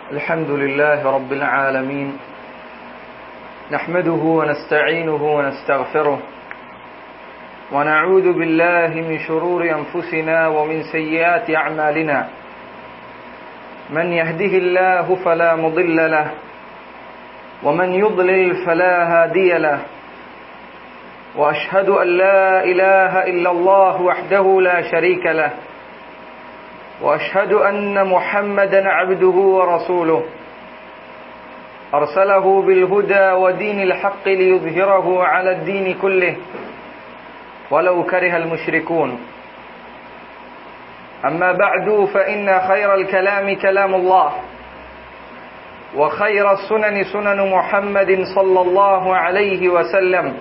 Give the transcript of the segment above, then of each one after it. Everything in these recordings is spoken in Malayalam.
الحمد لله رب العالمين نحمده ونستعينه ونستغفره ونعوذ بالله من شرور أنفسنا ومن سيئات أعمالنا من يهده الله فلا مضل له ومن يضلل فلا هادي له واشهد ان لا اله الا الله وحده لا شريك له واشهد ان محمدا عبده ورسوله ارسله بالهدى ودين الحق ليظهره على الدين كله ولو كره المشركون اما بعد فان خير الكلام كلام الله وخير السنن سنن محمد صلى الله عليه وسلم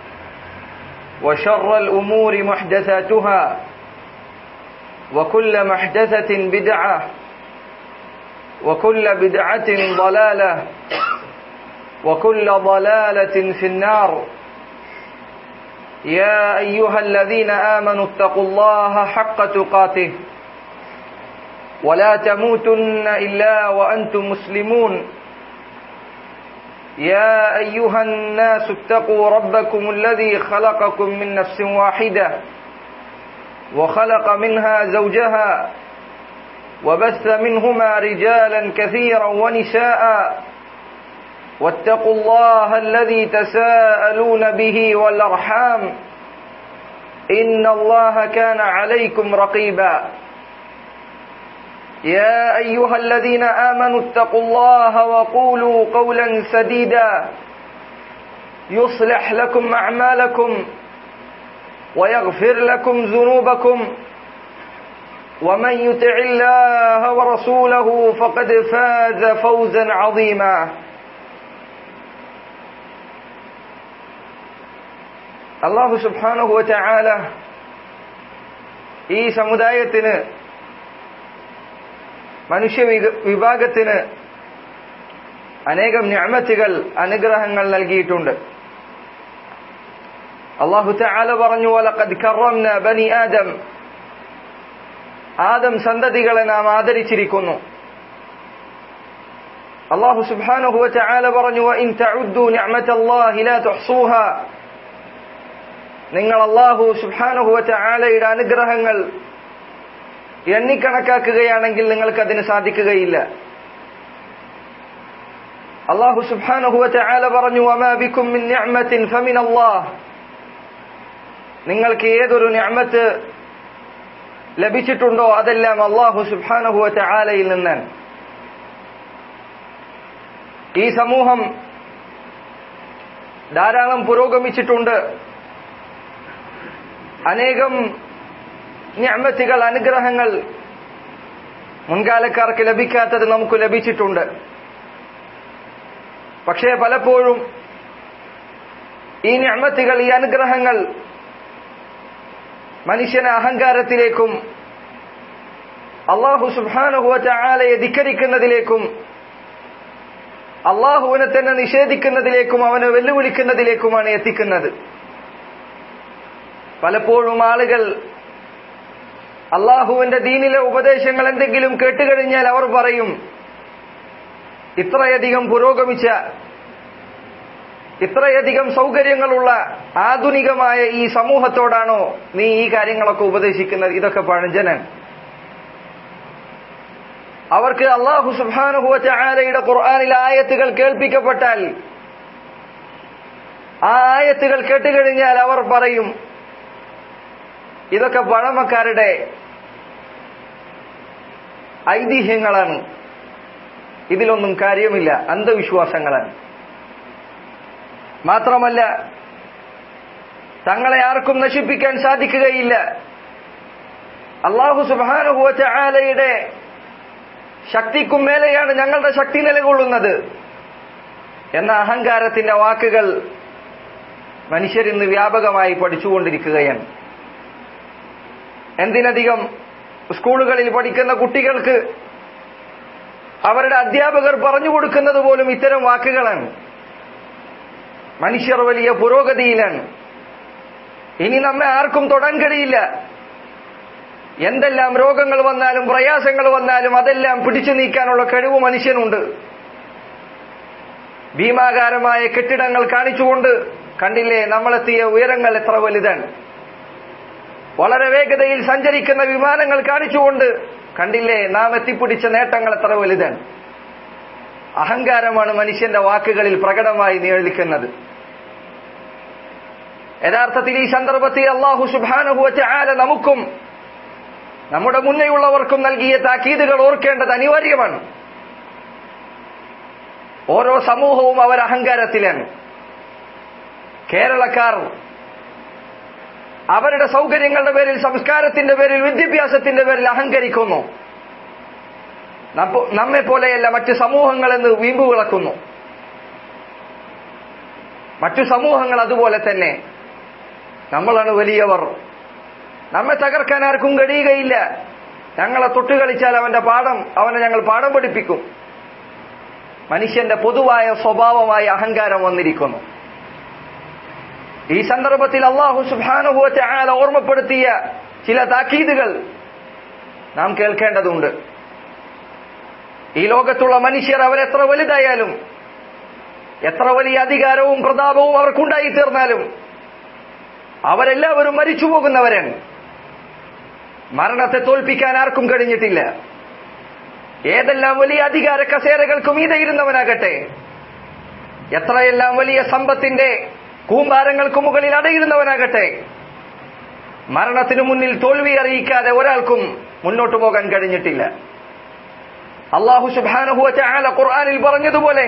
وشر الأمور محدثاتها وكل محدثة بدعة وكل بدعة ضلالة وكل ضلالة في النار يا أيها الذين آمنوا اتقوا الله حق تقاته ولا تموتن إلا وأنتم مسلمون يا أيها الناس اتقوا ربكم الذي خلقكم من نفس واحدة وخلق منها زوجها وبث منهما رجالا كثيرا ونساء واتقوا الله الذي تساءلون به والأرحام إن الله كان عليكم رقيبا يا أيها الذين آمنوا اتقوا الله وقولوا قولا سديدا يصلح لكم أعمالكم ويغفر لكم ذنوبكم ومن يطع الله ورسوله فقد فاز فوزا عظيما അള്ളാഹു സുബ്ഹാനഹു വതആല ഈ സമുദായത്തിന് മനുഷ്യ വിഭാഗത്തിന് അനേകം ഞാമത്തുകൾ അനുഗ്രഹങ്ങൾ നൽകിയിട്ടുണ്ട് അള്ളാഹു തആല പറഞ്ഞു വലഖദ് കറംന ബനി ആദം ആദം സന്തതികളെ നാം ആദരിച്ചിരിക്കുന്നു അള്ളാഹു സുബ്ഹാനഹു വതആല പറഞ്ഞു വഇൻ തഉദ്ദു നിഅമതല്ലാഹി ലാ തുഹ്സൂഹ നിങ്ങൾ അള്ളാഹു സുബ്ഹാനഹു വതആലയുടെ അനുഗ്രഹങ്ങൾ എണ്ണിക്കണക്കാക്കുകയാണെങ്കിൽ നിങ്ങൾക്ക് അതിന് സാധിക്കുകയില്ല അള്ളാഹു സുബ്ഹാനഹുവ ആല പറഞ്ഞു അമാബിക്കും മിൻ നിഅമത്തിൻ ഫമിൻ അല്ലാഹ് നിങ്ങൾക്ക് ഏതൊരു നിഅമത്ത് ലഭിച്ചിട്ടുണ്ടോ അതെല്ലാം അള്ളാഹു സുബ്ഹാനഹുവ ആലയിൽ നിന്നാണ് ഈ സമൂഹം ധാരാളം പുരോഗമിച്ചിട്ടുണ്ട് അനേകം ഞാമത്തുകൾ അനുഗ്രഹങ്ങൾ മുൻകാലക്കാർക്ക് ലഭിക്കാത്തത് നമുക്ക് ലഭിച്ചിട്ടുണ്ട് പക്ഷേ പലപ്പോഴും ഈ ഞാമത്തുകൾ ഈ അനുഗ്രഹങ്ങൾ മനുഷ്യനെ അഹങ്കാരത്തിലേക്കും അള്ളാഹു സുബാനുഹുവറ്റ ആലയെ ധിക്കരിക്കുന്നതിലേക്കും അള്ളാഹുവിനെ തന്നെ നിഷേധിക്കുന്നതിലേക്കും അവനെ വെല്ലുവിളിക്കുന്നതിലേക്കുമാണ് എത്തിക്കുന്നത് പലപ്പോഴും ആളുകൾ അള്ളാഹുവിന്റെ ദീനിലെ ഉപദേശങ്ങൾ എന്തെങ്കിലും കേട്ടുകഴിഞ്ഞാൽ അവർ പറയും ഇത്രയധികം പുരോഗമിച്ച ഇത്രയധികം സൗകര്യങ്ങളുള്ള ആധുനികമായ ഈ സമൂഹത്തോടാണോ നീ ഈ കാര്യങ്ങളൊക്കെ ഉപദേശിക്കുന്നത് ഇതൊക്കെ പഴഞ്ചനൻ അവർക്ക് അള്ളാഹു സുബാനുഭവച്ച ആലയുടെ ഖുർആാനിലെ ആയത്തുകൾ കേൾപ്പിക്കപ്പെട്ടാൽ ആ ആയത്തുകൾ കേട്ടുകഴിഞ്ഞാൽ അവർ പറയും ഇതൊക്കെ പഴമക്കാരുടെ ഐതിഹ്യങ്ങളാണ് ഇതിലൊന്നും കാര്യമില്ല അന്ധവിശ്വാസങ്ങളാണ് മാത്രമല്ല തങ്ങളെ ആർക്കും നശിപ്പിക്കാൻ സാധിക്കുകയില്ല അള്ളാഹു സുബാനുഭവച്ച ആലയുടെ ശക്തിക്കും മേലെയാണ് ഞങ്ങളുടെ ശക്തി നിലകൊള്ളുന്നത് എന്ന അഹങ്കാരത്തിന്റെ വാക്കുകൾ മനുഷ്യരിന്ന് വ്യാപകമായി പഠിച്ചുകൊണ്ടിരിക്കുകയാണ് എന്തിനധികം സ്കൂളുകളിൽ പഠിക്കുന്ന കുട്ടികൾക്ക് അവരുടെ അധ്യാപകർ പറഞ്ഞു കൊടുക്കുന്നത് പോലും ഇത്തരം വാക്കുകളാണ് മനുഷ്യർ വലിയ പുരോഗതിയിലാണ് ഇനി നമ്മെ ആർക്കും തൊടാൻ കഴിയില്ല എന്തെല്ലാം രോഗങ്ങൾ വന്നാലും പ്രയാസങ്ങൾ വന്നാലും അതെല്ലാം പിടിച്ചു നീക്കാനുള്ള കഴിവ് മനുഷ്യനുണ്ട് ഭീമാകാരമായ കെട്ടിടങ്ങൾ കാണിച്ചുകൊണ്ട് കണ്ടില്ലേ നമ്മളെത്തിയ ഉയരങ്ങൾ എത്ര വലുതാണ് വളരെ വേഗതയിൽ സഞ്ചരിക്കുന്ന വിമാനങ്ങൾ കാണിച്ചുകൊണ്ട് കണ്ടില്ലേ നാം എത്തിപ്പിടിച്ച നേട്ടങ്ങൾ എത്ര വലുതാണ് അഹങ്കാരമാണ് മനുഷ്യന്റെ വാക്കുകളിൽ പ്രകടമായി നിഴലിക്കുന്നത് യഥാർത്ഥത്തിൽ ഈ സന്ദർഭത്തിൽ അള്ളാഹു സുബാനുഭവച്ച ആല നമുക്കും നമ്മുടെ മുന്നേയുള്ളവർക്കും നൽകിയ താക്കീതുകൾ ഓർക്കേണ്ടത് അനിവാര്യമാണ് ഓരോ സമൂഹവും അവർ അഹങ്കാരത്തിലാണ് കേരളക്കാർ അവരുടെ സൗകര്യങ്ങളുടെ പേരിൽ സംസ്കാരത്തിന്റെ പേരിൽ വിദ്യാഭ്യാസത്തിന്റെ പേരിൽ അഹങ്കരിക്കുന്നു നമ്മെ പോലെയല്ല മറ്റു സമൂഹങ്ങളെന്ന് വീമ്പ് വിളക്കുന്നു മറ്റു സമൂഹങ്ങൾ അതുപോലെ തന്നെ നമ്മളാണ് വലിയവർ നമ്മെ തകർക്കാൻ ആർക്കും കഴിയുകയില്ല ഞങ്ങളെ തൊട്ടുകളിച്ചാൽ അവന്റെ പാഠം അവനെ ഞങ്ങൾ പാഠം പഠിപ്പിക്കും മനുഷ്യന്റെ പൊതുവായ സ്വഭാവമായ അഹങ്കാരം വന്നിരിക്കുന്നു ഈ സന്ദർഭത്തിൽ അള്ളാഹു സുബാനുഭവത്തെ ആല ഓർമ്മപ്പെടുത്തിയ ചില താക്കീതുകൾ നാം കേൾക്കേണ്ടതുണ്ട് ഈ ലോകത്തുള്ള മനുഷ്യർ അവരെത്ര വലുതായാലും എത്ര വലിയ അധികാരവും പ്രതാപവും അവർക്കുണ്ടായി തീർന്നാലും അവരെല്ലാവരും മരിച്ചു പോകുന്നവരാണ് മരണത്തെ തോൽപ്പിക്കാൻ ആർക്കും കഴിഞ്ഞിട്ടില്ല ഏതെല്ലാം വലിയ അധികാര കസേരകൾക്കും ഇരുന്നവനാകട്ടെ എത്രയെല്ലാം വലിയ സമ്പത്തിന്റെ കൂമ്പാരങ്ങൾക്ക് മുകളിൽ അടയിരുന്നവനാകട്ടെ മരണത്തിനു മുന്നിൽ തോൽവി അറിയിക്കാതെ ഒരാൾക്കും മുന്നോട്ട് പോകാൻ കഴിഞ്ഞിട്ടില്ല അള്ളാഹു സുബാനുഹുവ ചാല ഖുർആാനിൽ പറഞ്ഞതുപോലെ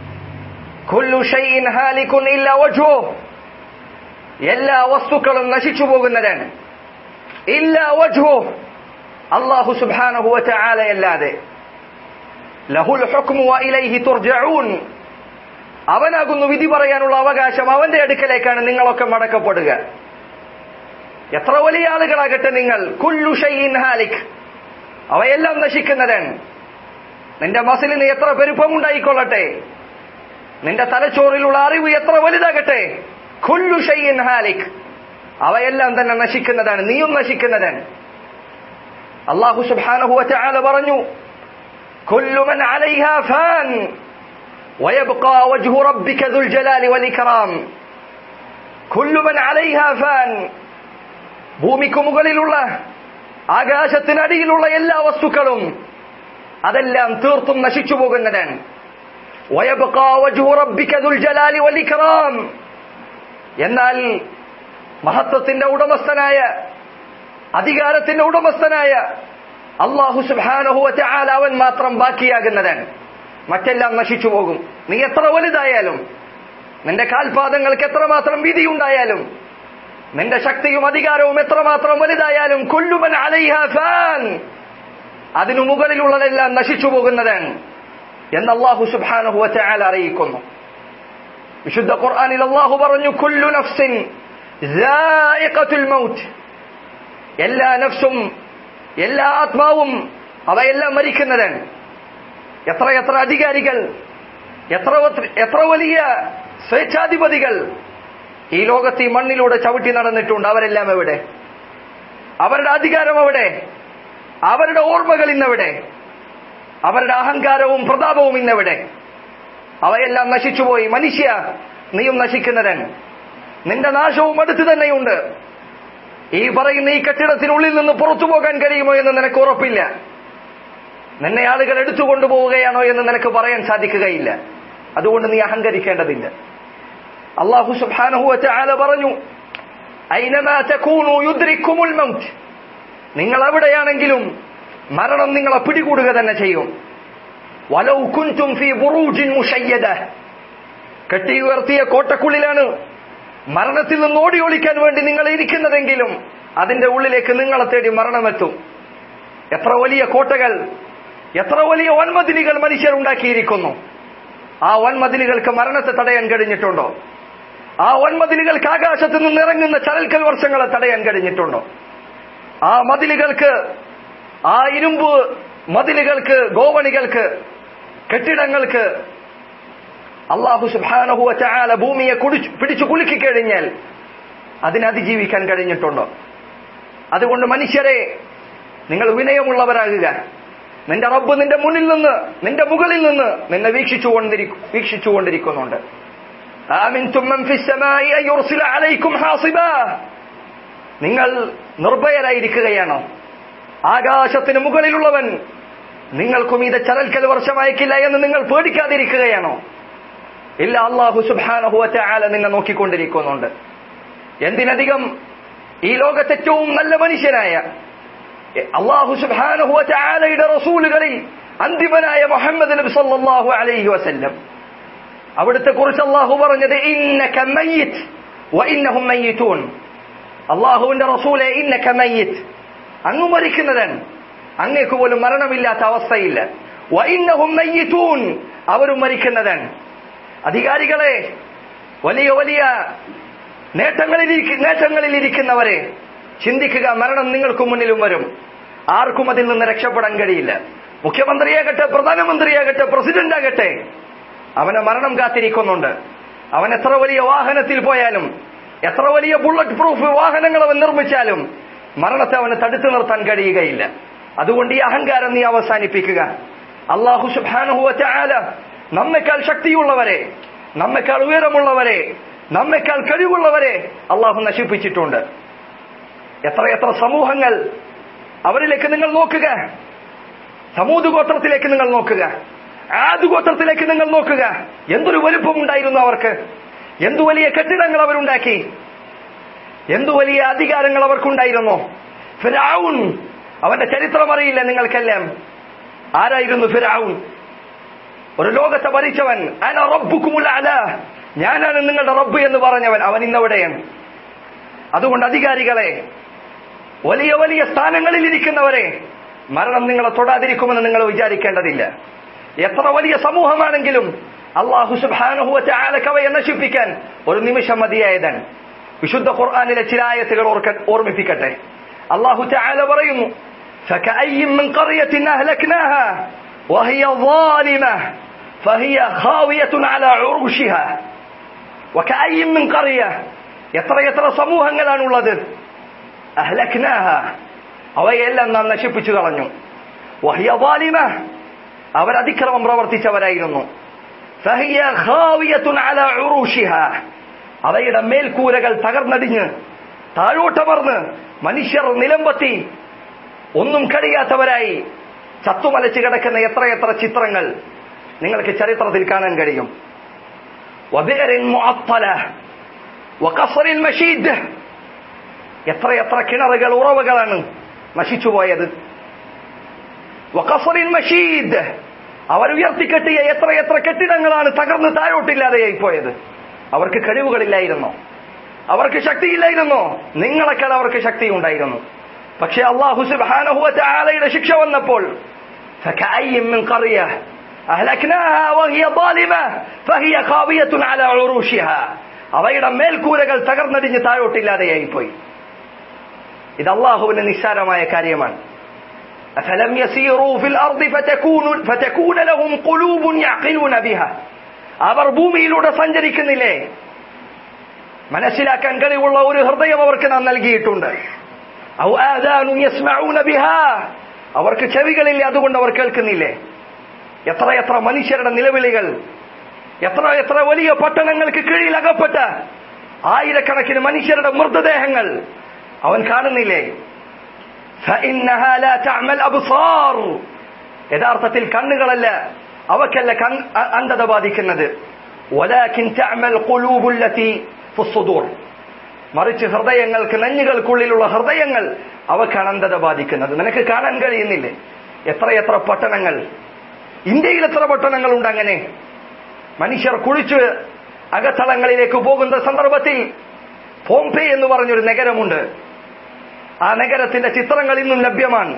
എല്ലാ വസ്തുക്കളും നശിച്ചു പോകുന്നതാണ് ഇല്ല വജുഹോ അള്ളാഹു സുബാനുഹുവ ചാലയല്ലാതെ ലഹുൽ ഹുക്മു ഇലൈഹി തുർജഊൻ അവനാകുന്നു വിധി പറയാനുള്ള അവകാശം അവന്റെ അടുക്കലേക്കാണ് നിങ്ങളൊക്കെ മടക്കപ്പെടുക എത്ര വലിയ ആളുകളാകട്ടെ നിങ്ങൾ കുല്ലു ഷൈൻ ഹാലിക് അവയെല്ലാം നശിക്കുന്നതാണ് നിന്റെ മസിലിന് എത്ര പെരുപ്പമുണ്ടായിക്കൊള്ളട്ടെ നിന്റെ തലച്ചോറിലുള്ള അറിവ് എത്ര വലുതാകട്ടെ കുല്ലു ഷൈൻ ഹാലിക് അവയെല്ലാം തന്നെ നശിക്കുന്നതാണ് നീയും നശിക്കുന്നതാണ് അള്ളാഹു സുബ്ഹാനഹു വതആല പറഞ്ഞു കുല്ലു മൻ അലൈഹാ ഫാൻ ويبقى وجه ربك ذو الجلال والإكرام كل من عليها فان ഭൂമിക്ക് മുകളിലുള്ള ആകാശത്തിനടിയിലുള്ള എല്ലാ വസ്തുക്കളും അതെല്ലാം തീർത്തും നശിച്ചു പോകുന്നതാണ് എന്നാൽ മഹത്വത്തിന്റെ ഉടമസ്ഥനായ അധികാരത്തിന്റെ ഉടമസ്ഥനായ അള്ളാഹു സുബാനഹുവ അവൻ മാത്രം ബാക്കിയാകുന്നതാണ് മറ്റെല്ലാം നശിച്ചു പോകും നീ എത്ര വലുതായാലും നിന്റെ കാൽപാദങ്ങൾക്ക് എത്രമാത്രം വിധിയുണ്ടായാലും നിന്റെ ശക്തിയും അധികാരവും എത്രമാത്രം വലുതായാലും കൊല്ലുമൻ അലൈഹ ഫാൻ അതിനു മുകളിലുള്ളതെല്ലാം നശിച്ചു പോകുന്നതാണ് എന്ന് അള്ളാഹു സുബാനഹു വച്ചാൽ അറിയിക്കുന്നു വിശുദ്ധ ഖുർആാനിൽ അള്ളാഹു പറഞ്ഞു കുല്ലു നഫ്സിൻ മൗത്ത് എല്ലാ നഫ്സും എല്ലാ ആത്മാവും അവയെല്ലാം മരിക്കുന്നതാണ് എത്ര എത്ര അധികാരികൾ എത്ര എത്ര വലിയ സ്വേച്ഛാധിപതികൾ ഈ ലോകത്ത് ഈ മണ്ണിലൂടെ ചവിട്ടി നടന്നിട്ടുണ്ട് അവരെല്ലാം എവിടെ അവരുടെ അധികാരം എവിടെ അവരുടെ ഓർമ്മകൾ ഇന്നെവിടെ അവരുടെ അഹങ്കാരവും പ്രതാപവും ഇന്നെവിടെ അവയെല്ലാം നശിച്ചുപോയി മനുഷ്യ നീയും നശിക്കുന്നതൻ നിന്റെ നാശവും അടുത്ത് തന്നെയുണ്ട് ഈ പറയുന്ന ഈ കെട്ടിടത്തിനുള്ളിൽ നിന്ന് പുറത്തു പോകാൻ കഴിയുമോ എന്ന് നിനക്ക് ഉറപ്പില്ല നിന്നെ ആളുകൾ എടുത്തുകൊണ്ടുപോവുകയാണോ എന്ന് നിനക്ക് പറയാൻ സാധിക്കുകയില്ല അതുകൊണ്ട് നീ അഹങ്കരിക്കേണ്ടതില്ല അള്ളാഹു സുബാനഹുവറ്റ ആല പറഞ്ഞു നിങ്ങൾ എവിടെയാണെങ്കിലും മരണം നിങ്ങളെ പിടികൂടുക തന്നെ ചെയ്യും വലൗ കുൻതും ഫീ ബുറൂജിൻ മുഷയ്യദ കെട്ടി ഉയർത്തിയ കോട്ടക്കുള്ളിലാണ് മരണത്തിൽ നിന്ന് ഓടി ഒളിക്കാൻ വേണ്ടി നിങ്ങൾ ഇരിക്കുന്നതെങ്കിലും അതിന്റെ ഉള്ളിലേക്ക് നിങ്ങളെ തേടി മരണമെത്തും എത്ര വലിയ കോട്ടകൾ എത്ര വലിയ വൻമതിലുകൾ മനുഷ്യർ ഉണ്ടാക്കിയിരിക്കുന്നു ആ വൻമതിലുകൾക്ക് മരണത്തെ തടയാൻ കഴിഞ്ഞിട്ടുണ്ടോ ആ വൻമതിലുകൾക്ക് ആകാശത്ത് നിന്ന് ഇറങ്ങുന്ന ചരൽക്കൽ വർഷങ്ങളെ തടയാൻ കഴിഞ്ഞിട്ടുണ്ടോ ആ മതിലുകൾക്ക് ആ ഇരുമ്പ് മതിലുകൾക്ക് ഗോവണികൾക്ക് കെട്ടിടങ്ങൾക്ക് അള്ളാഹു സുബാനഹുവ ചാല ഭൂമിയെ കുടിച്ചു പിടിച്ചു കുലുക്കി കഴിഞ്ഞാൽ അതിനെ അതിജീവിക്കാൻ കഴിഞ്ഞിട്ടുണ്ടോ അതുകൊണ്ട് മനുഷ്യരെ നിങ്ങൾ വിനയമുള്ളവരാകുക നിന്റെ റബ്ബ് നിന്റെ മുന്നിൽ നിന്ന് നിന്റെ മുകളിൽ നിന്ന് നിന്നെ വീക്ഷിച്ചുകൊണ്ടിരിക്കും വീക്ഷിച്ചുകൊണ്ടിരിക്കുന്നുണ്ട് ആമിൻതും മൻ ഫിസ് സമാഇ അൻ യുർസില അലൈക്കും ഹാസിബാ നിങ്ങൾ നിർഭയരായിരിക്കുകയാണോ ആകാശത്തിന് മുകളിലുള്ളവൻ നിങ്ങൾക്കും ഇത് ചരൽക്കൽ വർഷമയക്കില്ല എന്ന് നിങ്ങൾ പേടിക്കാതിരിക്കുകയാണോ ഇല്ല അള്ളാഹു സുബാനഹുവറ്റ ആല നിന്നെ നോക്കിക്കൊണ്ടിരിക്കുന്നുണ്ട് എന്തിനധികം ഈ ലോകത്തെ ഏറ്റവും നല്ല മനുഷ്യനായ അള്ളാഹു സുബാനഹുവറ്റ ആലയുടെ റസൂലുകളിൽ അന്തിമനായ മുഹമ്മദ് നബി സല്ലല്ലാഹു അലൈഹി വസല്ലം അവിടുത്തെ കുറിച്ച് അള്ളാഹു പറഞ്ഞത് ഇന്നക മയ്യിത്ത് വ ഇന്നഹും മയ്യിത്തൂൻ അള്ളാഹുവിന്റെ റസൂലെ ഇന്നക മയ്യിത്ത് അങ്ങ് മരിക്കുന്നതൻ അങ്ങേക്ക് പോലും മരണമില്ലാത്ത അവസ്ഥയില്ല വ ഇന്നഹും മയ്യിത്തൂൻ അവരും മരിക്കുന്നതൻ അധികാരികളെ വലിയ വലിയ നേട്ടങ്ങളിൽ നേട്ടങ്ങളിൽ ഇരിക്കുന്നവരെ ചിന്തിക്കുക മരണം നിങ്ങൾക്ക് മുന്നിലും വരും ആർക്കും അതിൽ നിന്ന് രക്ഷപ്പെടാൻ കഴിയില്ല മുഖ്യമന്ത്രിയാകട്ടെ പ്രധാനമന്ത്രിയാകട്ടെ പ്രസിഡന്റ് ആകട്ടെ അവനെ മരണം കാത്തിരിക്കുന്നുണ്ട് അവൻ എത്ര വലിയ വാഹനത്തിൽ പോയാലും എത്ര വലിയ ബുള്ളറ്റ് പ്രൂഫ് വാഹനങ്ങൾ അവൻ നിർമ്മിച്ചാലും മരണത്തെ അവന് തടുത്തു നിർത്താൻ കഴിയുകയില്ല അതുകൊണ്ട് ഈ അഹങ്കാരം നീ അവസാനിപ്പിക്കുക അള്ളാഹു സുബാനുഹുവറ്റ ആല നമ്മെക്കാൾ ശക്തിയുള്ളവരെ നമ്മെക്കാൾ ഉയരമുള്ളവരെ നമ്മെക്കാൾ കഴിവുള്ളവരെ അള്ളാഹു നശിപ്പിച്ചിട്ടുണ്ട് എത്ര എത്ര സമൂഹങ്ങൾ അവരിലേക്ക് നിങ്ങൾ നോക്കുക സമൂത് ഗോത്രത്തിലേക്ക് നിങ്ങൾ നോക്കുക ആദ് ഗോത്രത്തിലേക്ക് നിങ്ങൾ നോക്കുക എന്തൊരു വലുപ്പം ഉണ്ടായിരുന്നു അവർക്ക് എന്തു വലിയ കെട്ടിടങ്ങൾ അവരുണ്ടാക്കി എന്തു വലിയ അധികാരങ്ങൾ അവർക്കുണ്ടായിരുന്നു ഫിരാവുൻ അവന്റെ ചരിത്രം അറിയില്ല നിങ്ങൾക്കെല്ലാം ആരായിരുന്നു ഫിരാവുൻ ഒരു ലോകത്തെ ഭരിച്ചവൻ അന റബ്ബുക്കുമുള്ള അല ഞാനാണ് നിങ്ങളുടെ റബ്ബ് എന്ന് പറഞ്ഞവൻ അവൻ ഇന്നവിടെയാണ് അതുകൊണ്ട് അധികാരികളെ വലിയ വലിയ സ്ഥാനങ്ങളിൽ ഇരിക്കുന്നവരെ മരണം നിങ്ങളെ തൊടാതിരിക്കുമെന്ന് നിങ്ങൾ വിചാരിക്കേണ്ടതില്ല എത്ര വലിയ സമൂഹമാണെങ്കിലും അള്ളാഹു സുബാനുഹുവത്തെ ആലക്കവയെ നശിപ്പിക്കാൻ ഒരു നിമിഷം മതിയായതാണ് വിശുദ്ധ ഖുർആാനിലെ ചില ആയത്തുകൾ ഓർമ്മിപ്പിക്കട്ടെ അള്ളാഹു ചാല പറയുന്നു فكأي من قرية أهلكناها وهي ظالمة فهي خاوية على عروشها وكأي من قرية എത്ര എത്ര സമൂഹങ്ങളാണുള്ളത് അഹ്ലക്നാഹ അവയെല്ലാം നാം നശിപ്പിച്ചു കളഞ്ഞു വഹിയ വാലിമ അവർ അതിക്രമം പ്രവർത്തിച്ചവരായിരുന്നു ഫഹിയ ഖാവിയത്തുൻ അല ഉറൂഷിഹ അവയുടെ മേൽക്കൂരകൾ തകർന്നടിഞ്ഞ് താഴോട്ടമർന്ന് മനുഷ്യർ നിലമ്പത്തി ഒന്നും കഴിയാത്തവരായി ചത്തുമലച്ച് കിടക്കുന്ന എത്രയെത്ര ചിത്രങ്ങൾ നിങ്ങൾക്ക് ചരിത്രത്തിൽ കാണാൻ കഴിയും വബിഅരിൻ മുഅത്തല വഖസറിൻ മഷീദ് എത്രയെത്ര കിണറുകൾ ഉറവുകളാണ് നശിച്ചുപോയത് വഖസറിൻ മഷീദ് അവർ ഉയർത്തിക്കെട്ടിയ എത്രയെത്ര കെട്ടിടങ്ങളാണ് തകർന്ന് താഴോട്ടില്ലാതെയായി പോയത് അവർക്ക് കഴിവുകളില്ലായിരുന്നോ അവർക്ക് ശക്തിയില്ലായിരുന്നോ നിങ്ങളെക്കാൾ അവർക്ക് ശക്തി ഉണ്ടായിരുന്നു പക്ഷെ അള്ളാഹു സുബ്ഹാനഹുവ തആലയുടെ ശിക്ഷ വന്നപ്പോൾ فكأي من قرية أهلكناها وهي ظالمة فهي خاوية على عروشها അവയുടെ മേൽക്കൂരകൾ തകർന്നടിഞ്ഞ് താഴോട്ടില്ലാതെയായി പോയി ഇത് അള്ളാഹുവിന് നിസ്സാരമായ കാര്യമാണ് أفلم يسيروا في الأرض فتكون, فتكون لهم قلوب يعقلون بها അവർ ഭൂമിയിലൂടെ സഞ്ചരിക്കുന്നില്ലേ മനസ്സിലാക്കാൻ കഴിവുള്ള ഒരു ഹൃദയം അവർക്ക് നാം നൽകിയിട്ടുണ്ട് ഔ ആദാനു യസ്മഊന ബിഹാ അവർക്ക് ചെവികളില്ലേ അതുകൊണ്ട് അവർ കേൾക്കുന്നില്ലേ എത്ര എത്ര മനുഷ്യരുടെ നിലവിളികൾ എത്ര എത്ര വലിയ പട്ടണങ്ങൾക്ക് കീഴിൽ അകപ്പെട്ട ആയിരക്കണക്കിന് മനുഷ്യരുടെ മൃതദേഹങ്ങൾ അവൻ കാണുന്നില്ലേ فإنها لا تعمى الأبصار യഥാർത്ഥത്തിൽ കണ്ണുകളല്ല അവക്കല്ല അന്ധത ബാധിക്കുന്നത് ولكن تعمى القلوب التي في الصدور മറിച്ച് ഹൃദയങ്ങൾക്ക് നെഞ്ഞുകൾക്കുള്ളിലുള്ള ഹൃദയങ്ങൾ അവക്കാണ് അന്ധത ബാധിക്കുന്നത് നിനക്ക് കാണാൻ കഴിയുന്നില്ലേ എത്രയെത്ര പട്ടണങ്ങൾ ഇന്ത്യയിൽ എത്ര പട്ടണങ്ങളുണ്ട് അങ്ങനെ മനുഷ്യർ കുളിച്ച് അകത്തളങ്ങളിലേക്ക് പോകുന്ന സന്ദർഭത്തിൽ പോംപെ എന്ന് പറഞ്ഞൊരു നഗരമുണ്ട് ആ നഗരത്തിന്റെ ചിത്രങ്ങൾ ഇന്നും ലഭ്യമാണ്